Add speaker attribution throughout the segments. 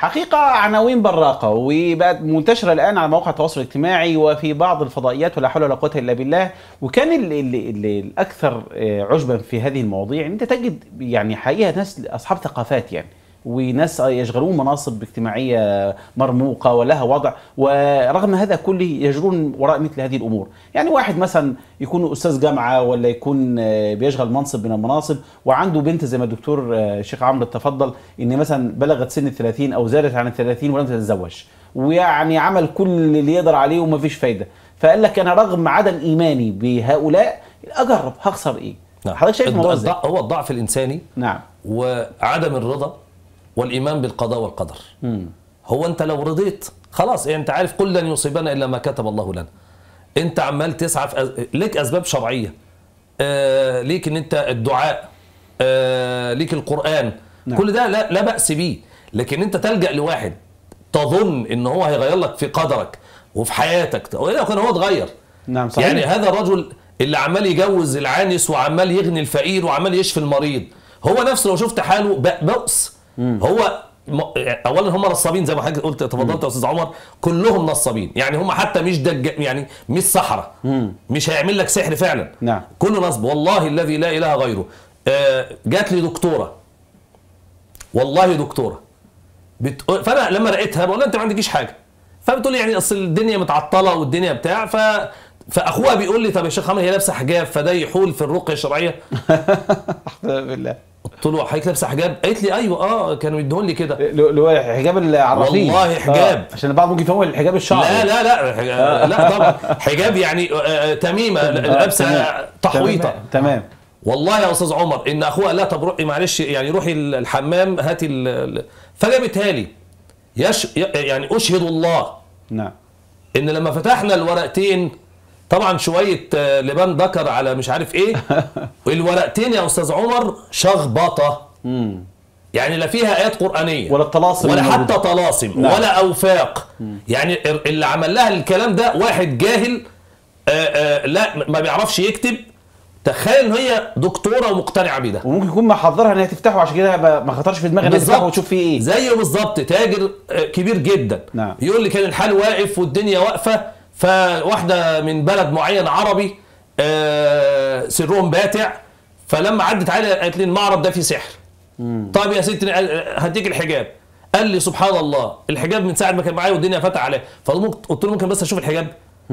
Speaker 1: حقيقة عناوين براقة وبقت منتشرة الآن على مواقع التواصل الاجتماعي وفي بعض الفضائيات ولا حول ولا قوة إلا بالله وكان ال ال ال الأكثر آه، عجبا في هذه المواضيع أنت تجد يعني حقيقة ناس أصحاب ثقافات يعني وناس يشغلون مناصب اجتماعية مرموقة ولها وضع ورغم هذا كله يجرون وراء مثل هذه الأمور يعني واحد مثلا يكون أستاذ جامعة ولا يكون آه، بيشغل منصب من المناصب وعنده بنت زي ما الدكتور آه، الشيخ عمرو تفضل إن مثلا بلغت سن الثلاثين أو زادت عن الثلاثين ولم تتزوج ويعني عمل كل اللي يقدر عليه ومفيش فايدة فقال لك أنا رغم عدم إيماني بهؤلاء أجرب هخسر إيه
Speaker 2: نعم.
Speaker 1: حضرتك شايف الموضوع ازاي؟
Speaker 2: الضع- هو الضعف الانساني
Speaker 1: نعم
Speaker 2: وعدم الرضا والايمان بالقضاء والقدر
Speaker 1: مم.
Speaker 2: هو انت لو رضيت خلاص يعني انت عارف كل لن يصيبنا الا ما كتب الله لنا انت عمال تسعى في أز... ليك اسباب شرعيه آه ليك ان انت الدعاء آه ليك القران
Speaker 1: نعم.
Speaker 2: كل ده لا, لا باس بيه لكن انت تلجا لواحد تظن ان هو هيغير لك في قدرك وفي حياتك والا كان هو اتغير
Speaker 1: نعم صحيح
Speaker 2: يعني هذا الرجل اللي عمال يجوز العانس وعمال يغني الفقير وعمال يشفي المريض هو نفسه لو شفت حاله ب- بؤس هو م- اولا هم نصابين زي ما حضرتك قلت تفضلت يا استاذ عمر كلهم نصابين يعني هم حتى مش دج يعني مش سحره مش هيعمل لك سحر فعلا
Speaker 1: نعم.
Speaker 2: كله نصب والله الذي لا اله غيره آه، جات لي دكتوره والله دكتوره بتقول فانا لما لقيتها بقول لها انت ما عندكيش حاجه فبتقول لي يعني اصل الدنيا متعطله والدنيا بتاع ف فاخوها بيقول لي طب يا شيخ عمرو هي لابسه حجاب فده يحول في الرقيه الشرعيه
Speaker 1: بالله
Speaker 2: قلت له حضرتك لابسه حجاب قالت لي ايوه اه كانوا يديهون لي كده
Speaker 1: اللي هو حجاب العرافين
Speaker 2: والله حجاب.
Speaker 1: آه، عشان البعض ممكن يفهم الحجاب الشعري
Speaker 2: لا لا لا حج- لا طبعا حجاب يعني آه، آه، تميمه
Speaker 1: آه،
Speaker 2: لابسه
Speaker 1: تمام.
Speaker 2: تحويطه
Speaker 1: تمام تمام
Speaker 2: والله يا استاذ عمر ان اخوها لا طب روحي معلش يعني روحي الحمام هاتي ال- ال- فجابتها لي يش يعني اشهد الله
Speaker 1: نعم
Speaker 2: ان لما فتحنا الورقتين طبعا شويه آه، لبان ذكر على مش عارف ايه الورقتين يا استاذ عمر شخبطه
Speaker 1: مم.
Speaker 2: يعني لا فيها ايات قرانيه
Speaker 1: ولا الطلاسم
Speaker 2: ولا
Speaker 1: الموجودة.
Speaker 2: حتى طلاسم
Speaker 1: نعم.
Speaker 2: ولا اوفاق يعني اللي عمل لها الكلام ده واحد جاهل آآ آآ لا ما بيعرفش يكتب تخيل ان هي دكتوره ومقتنعه بده
Speaker 1: وممكن يكون محضرها ان هي تفتحه عشان كده ما ما خطرش في دماغها ان هي تفتحه وتشوف فيه ايه
Speaker 2: زيه بالظبط تاجر آه، كبير جدا
Speaker 1: نعم.
Speaker 2: يقول لي كان الحال واقف والدنيا واقفه فواحده من بلد معين عربي آه، سرهم باتع فلما عدت علي قالت لي المعرض ده فيه سحر طيب يا ستي آه، هديك الحجاب قال لي سبحان الله الحجاب من ساعه ما كان معايا والدنيا فتح عليه فقلت له ممكن بس اشوف الحجاب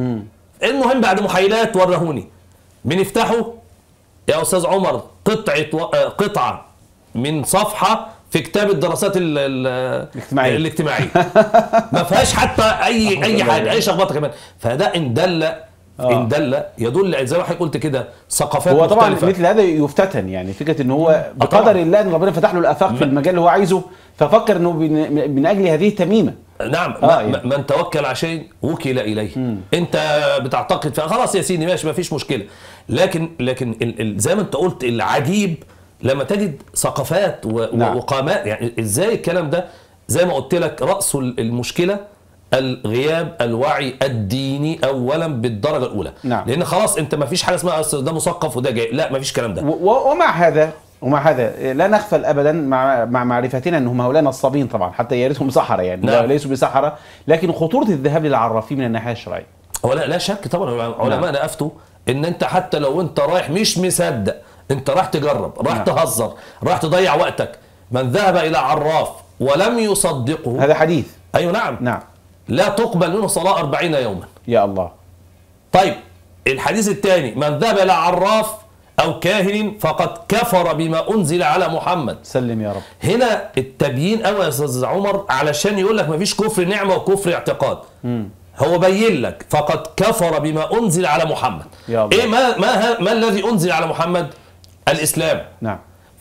Speaker 2: المهم بعد محايلات ورهوني بنفتحه يا استاذ عمر قطعه و... آه، قطعه من صفحه في كتاب الدراسات ال... ال...
Speaker 1: الاجتماعية.
Speaker 2: الاجتماعيه ما فيهاش حتى اي اي حاجه اي شخبطه كمان فده ان دل ان دل يدل زي ما حضرتك قلت كده ثقافات
Speaker 1: هو طبعا
Speaker 2: مختلفة.
Speaker 1: مثل هذا يفتتن يعني فكره ان هو
Speaker 2: طبعاً.
Speaker 1: بقدر الله ان ربنا فتح له الافاق في المجال اللي هو عايزه ففكر انه من, من اجل هذه التميمه
Speaker 2: نعم
Speaker 1: آه،
Speaker 2: ما-
Speaker 1: يعني.
Speaker 2: من توكل على شيء وكل اليه انت بتعتقد فخلاص يا سيدي ماشي ما فيش مشكله لكن لكن ال ال زي ما انت قلت العجيب لما تجد ثقافات و-
Speaker 1: نعم.
Speaker 2: وقامات يعني ازاي الكلام ده زي ما قلت لك راس ال- المشكله الغياب الوعي الديني اولا بالدرجه الاولى
Speaker 1: نعم.
Speaker 2: لان خلاص انت ما فيش حاجه اسمها أصل ده مثقف وده جاي لا ما فيش الكلام ده
Speaker 1: و- و- ومع هذا ومع هذا لا نغفل ابدا مع مع معرفتنا انهم هؤلاء نصابين طبعا حتى يا ريتهم سحره يعني
Speaker 2: نعم.
Speaker 1: ليسوا بسحره لكن خطوره الذهاب للعرافين من الناحيه الشرعيه
Speaker 2: هو لا, لا شك طبعا علماءنا افتوا ان انت حتى لو انت رايح مش مصدق انت رايح تجرب رايح
Speaker 1: نعم.
Speaker 2: تهزر رايح تضيع وقتك من ذهب الى عراف ولم يصدقه
Speaker 1: هذا حديث
Speaker 2: ايوه نعم
Speaker 1: نعم
Speaker 2: لا تقبل منه صلاه أربعين يوما
Speaker 1: يا الله
Speaker 2: طيب الحديث الثاني من ذهب الى عراف او كاهن فقد كفر بما انزل على محمد
Speaker 1: سلم يا رب
Speaker 2: هنا التبيين قوي يا استاذ عمر علشان يقول لك مفيش كفر نعمه وكفر اعتقاد هو بين لك فقد كفر بما انزل على محمد
Speaker 1: يا الله.
Speaker 2: ايه ما ما, ها- ما الذي انزل على محمد الاسلام
Speaker 1: نعم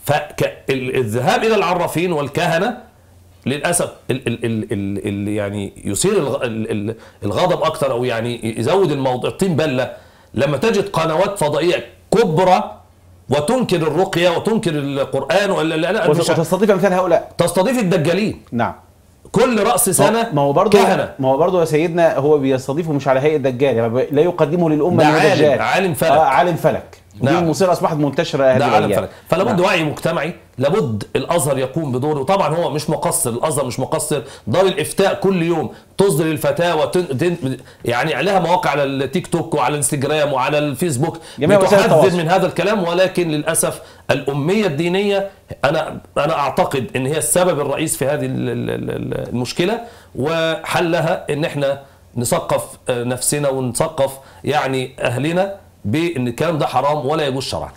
Speaker 2: فالذهاب الى العرافين والكهنه للاسف ال ال ال ال ال يعني يثير الغ- ال ال الغضب اكثر او يعني يزود الموضوع الطين بله لما تجد قنوات فضائيه كبرى وتنكر الرقيه وتنكر القران ولا لا لا
Speaker 1: وت-
Speaker 2: مش-
Speaker 1: وتستضيف امثال هؤلاء
Speaker 2: تستضيف الدجالين
Speaker 1: نعم
Speaker 2: كل راس سنه
Speaker 1: ما هو برضه
Speaker 2: كهنه
Speaker 1: ما هو برضه يا سيدنا هو بيستضيفه مش على هيئه دجال يعني لا يقدمه للامه
Speaker 2: ده
Speaker 1: إن هو
Speaker 2: عالم-
Speaker 1: دجال
Speaker 2: عالم فلك.
Speaker 1: آه عالم فلك دي
Speaker 2: نعم.
Speaker 1: المصيبه اصبحت منتشره هذه
Speaker 2: ده عالم
Speaker 1: الأيام.
Speaker 2: فلك فلابد
Speaker 1: نعم.
Speaker 2: وعي مجتمعي لابد الازهر يقوم بدوره طبعا هو مش مقصر الازهر مش مقصر دار الافتاء كل يوم تصدر الفتاوى تن... تن... يعني عليها مواقع على التيك توك وعلى الانستجرام وعلى الفيسبوك
Speaker 1: جميع وسائل
Speaker 2: بتحذر
Speaker 1: التواصل.
Speaker 2: من هذا الكلام ولكن للاسف الاميه الدينيه انا انا اعتقد ان هي السبب الرئيس في هذه ال- ال- ال- المشكله وحلها ان احنا نثقف آه، نفسنا ونثقف يعني اهلنا بان الكلام ده حرام ولا يجوز شرعا